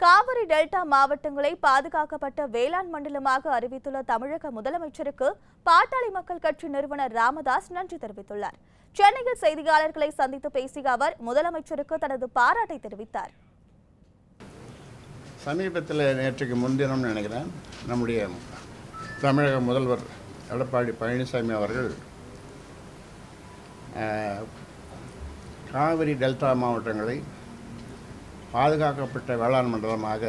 Kaveri delta மாவட்டங்களை பாதுகாக்கப்பட்ட வேளாண் மண்டலமாக அறிவித்துள்ள தமிழக முதலமைச்சருக்கு பாட்டாளி மக்கள் கட்சி நிறுவனர் ராமதாஸ் நன்றி தெரிவித்துள்ளார் சென்னையில் செய்தியாளர்களை சந்தித்து பேசிய அவர் முதலமைச்சருக்கு தனது பாராட்டை தெரிவித்தார் சமீபத்தில் நேற்றுக்கு முன்தினம் நினைக்கிறேன் நம்முடைய தமிழக முதல்வர் எடப்பாடி பழனிசாமி அவர்கள் அஹ், காவிரி டெல்டா மாவட்டங்களை பாதுகாக்கப்பட்ட வேளாண் மண்டலமாக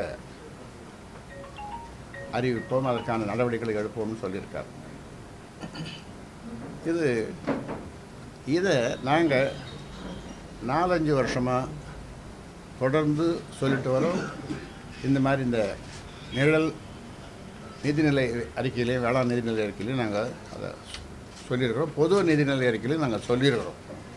அறிவிப்போம் அதற்கான நடவடிக்கைகளை எடுப்போம்னு சொல்லியிருக்கார் இது இதை நாங்கள் நாலஞ்சு வருஷமாக தொடர்ந்து சொல்லிட்டு வரோம் இந்த மாதிரி இந்த நிழல் நிதிநிலை அறிக்கையிலையும் வேளாண் நிதிநிலை அறிக்கையிலையும் நாங்கள் அதை சொல்லியிருக்கிறோம் பொது நிதிநிலை அறிக்கையிலையும் நாங்கள் சொல்லியிருக்கிறோம்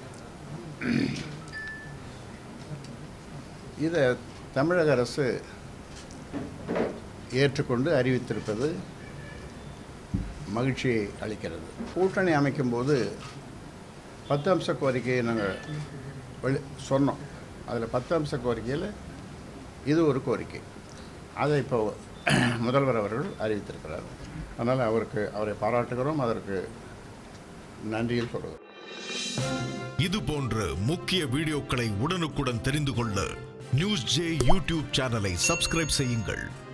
இதை தமிழக அரசு ஏற்றுக்கொண்டு அறிவித்திருப்பது மகிழ்ச்சியை அளிக்கிறது கூட்டணி அமைக்கும்போது பத்து அம்ச கோரிக்கையை நாங்கள் வெளி சொன்னோம் அதில் பத்து அம்ச கோரிக்கையில் இது ஒரு கோரிக்கை அதை இப்போ முதல்வர் அவர்கள் அறிவித்திருக்கிறார் அதனால் அவருக்கு அவரை பாராட்டுகிறோம் அதற்கு நன்றியும் சொல்கிறோம் இது போன்ற முக்கிய வீடியோக்களை உடனுக்குடன் தெரிந்து கொள்ள நியூஸ் ஜே யூடியூப் சேனலை சப்ஸ்கிரைப் செய்யுங்கள்